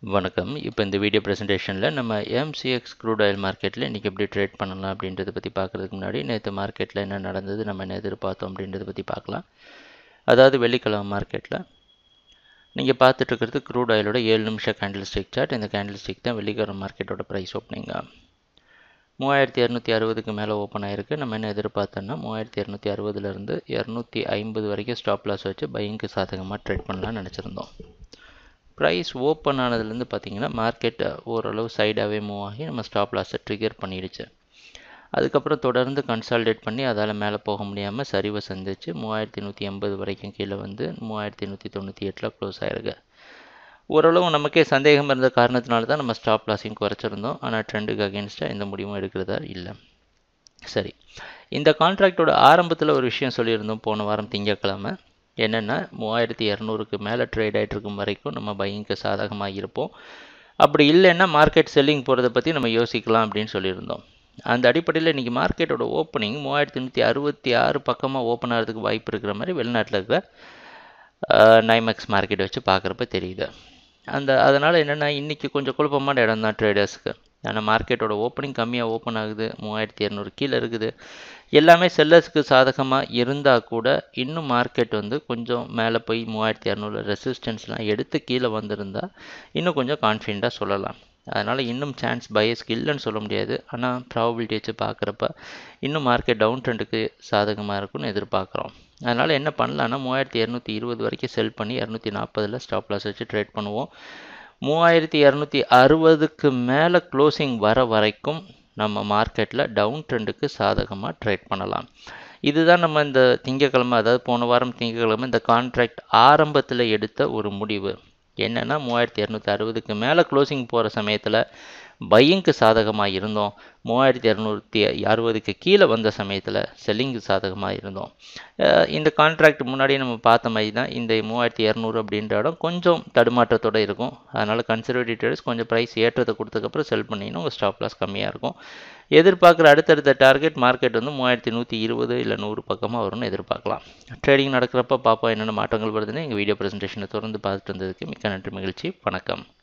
வணக்கம் இப்போ இந்த வீடியோ ப்ரெசன்டேஷனில் நம்ம எம்சிஎக்ஸ் க்ரூட் ஆயில் மார்க்கெட்டில் இன்றைக்கி எப்படி ட்ரேட் பண்ணலாம் அப்படின்றத பற்றி பார்க்குறதுக்கு முன்னாடி நேற்று மார்க்கெட்டில் என்ன நடந்தது நம்ம என்ன எதிர்பார்த்தோம் அப்படின்றத பற்றி பார்க்கலாம் அதாவது வெள்ளிக்கிழமை மார்க்கெட்டில் நீங்கள் பார்த்துட்டு இருக்கிறது க்ரூட் ஆயிலோட ஏழு நிமிஷம் கேண்டில் ஸ்டிக் சார்ட் இந்த கேண்டில் ஸ்டிக் தான் வெள்ளிக்கிழமை மார்க்கெட்டோட ப்ரைஸ் ஓப்பனிங்க மூவாயிரத்தி இரநூத்தி அறுபதுக்கு மேலே ஓப்பன் ஆயிருக்கு நம்ம என்ன எதிர்பார்த்தோன்னா மூவாயிரத்தி இரநூத்தி அறுபதுலேருந்து இரநூத்தி ஐம்பது வரைக்கும் ஸ்டாப் லாஸ் வச்சு பையங்க்கு சாதகமாக ட்ரேட் பண்ணலாம்னு நினச்சிருந்தோம் ப்ரைஸ் ஓப்பன் ஆனதுலேருந்து பார்த்தீங்கன்னா மார்க்கெட் ஓரளவு சைடாகவே மூவ் ஆகி நம்ம ஸ்டாப் லாஸை ட்ரிகர் பண்ணிடுச்சு அதுக்கப்புறம் தொடர்ந்து கன்சால்டேட் பண்ணி அதால் மேலே போக முடியாமல் சரிவை சந்திச்சு மூவாயிரத்தி நூற்றி எண்பது வரைக்கும் கீழே வந்து மூவாயிரத்தி நூற்றி தொண்ணூற்றி எட்டில் க்ளோஸ் ஆயிருக்கு ஓரளவு நமக்கே சந்தேகம் இருந்த காரணத்தினால தான் நம்ம ஸ்டாப் லாஸையும் குறைச்சிருந்தோம் ஆனால் ட்ரெண்டுக்கு அகேன்ஸ்டாக எந்த முடிவும் எடுக்கிறதா இல்லை சரி இந்த கான்ட்ராக்டோட ஆரம்பத்தில் ஒரு விஷயம் சொல்லியிருந்தோம் போன வாரம் திங்கக்கிழமை என்னென்னா மூவாயிரத்தி இரநூறுக்கு மேலே ட்ரேட் ஆகிட்டு இருக்கும் வரைக்கும் நம்ம பையிங்க்கு சாதகமாக இருப்போம் அப்படி இல்லைன்னா மார்க்கெட் செல்லிங் போகிறத பற்றி நம்ம யோசிக்கலாம் அப்படின்னு சொல்லியிருந்தோம் அந்த அடிப்படையில் இன்றைக்கி மார்க்கெட்டோட ஓப்பனிங் மூவாயிரத்தி நூற்றி அறுபத்தி ஆறு பக்கமாக ஓப்பன் ஆகிறதுக்கு வாய்ப்பு இருக்கிற மாதிரி வெளிநாட்டில் இருக்கிற நைமேக்ஸ் மார்க்கெட் வச்சு பார்க்குறப்ப தெரியுது அந்த அதனால் என்னென்னா இன்றைக்கி கொஞ்சம் குழப்பமான இடம் தான் ட்ரேடர்ஸ்க்கு ஆனால் மார்க்கெட்டோட ஓப்பனிங் கம்மியாக ஓப்பன் ஆகுது மூவாயிரத்தி இரநூறு கீழே இருக்குது எல்லாமே செல்லர்ஸ்க்கு சாதகமாக இருந்தால் கூட இன்னும் மார்க்கெட் வந்து கொஞ்சம் மேலே போய் மூவாயிரத்தி இரநூறு ரெசிஸ்டன்ஸ்லாம் எடுத்து கீழே வந்திருந்தா இன்னும் கொஞ்சம் கான்ஃபிடண்ட்டாக சொல்லலாம் அதனால் இன்னும் சான்ஸ் பயஸ்க்கு இல்லைன்னு சொல்ல முடியாது ஆனால் ப்ராபபிலிட்டி வச்சு பார்க்குறப்ப இன்னும் மார்க்கெட் டவுன் ட்ரெண்டுக்கு சாதகமாக இருக்கும்னு எதிர்பார்க்குறோம் அதனால் என்ன பண்ணலான்னா மூவாயிரத்தி இரநூத்தி இருபது வரைக்கும் செல் பண்ணி இரநூத்தி நாற்பதில் ஸ்டாப் லாஸ் வச்சு ட்ரேட் பண்ணுவோம் மூவாயிரத்தி இரநூத்தி அறுபதுக்கு மேலே க்ளோசிங் வர வரைக்கும் நம்ம மார்க்கெட்டில் டவுன் ட்ரெண்டுக்கு சாதகமாக ட்ரேட் பண்ணலாம் இதுதான் நம்ம இந்த திங்கக்கிழமை அதாவது போன வாரம் திங்கக்கிழமை இந்த கான்ட்ராக்ட் ஆரம்பத்தில் எடுத்த ஒரு முடிவு என்னென்னா மூவாயிரத்தி இரநூத்தி அறுபதுக்கு மேலே க்ளோசிங் போகிற சமயத்தில் பையிங்க்கு சாதகமாக இருந்தோம் மூவாயிரத்தி இரநூத்தி அறுபதுக்கு கீழே வந்த சமயத்தில் செல்லிங்க்கு சாதகமாக இருந்தோம் இந்த கான்ட்ராக்ட் முன்னாடியே நம்ம பார்த்த மாதிரி தான் இந்த மூவாயிரத்தி இரநூறு அப்படின்ற இடம் கொஞ்சம் தடுமாற்றத்தோடு இருக்கும் அதனால் கன்சர்வேட்டிவ் ட்ரேடர்ஸ் கொஞ்சம் ப்ரைஸ் ஏற்றத்தை கொடுத்ததுக்கப்புறம் செல் பண்ணிங்கன்னா உங்கள் ஸ்டாப் லாஸ் கம்மியாக இருக்கும் எதிர்பார்க்குற அடுத்தடுத்த டார்கெட் மார்க்கெட் வந்து மூவாயிரத்தி நூற்றி இருபது இல்லை நூறு பக்கமாக வரும்னு எதிர்பார்க்கலாம் ட்ரேடிங் நடக்கிறப்ப பார்ப்போம் என்னென்ன மாற்றங்கள் வருதுன்னு எங்கள் வீடியோ ப்ரெசன்டேஷனை தொடர்ந்து பார்த்துட்டு வந்ததுக்கு மிக்க நன்றி மகிழ்ச்சி வணக்கம்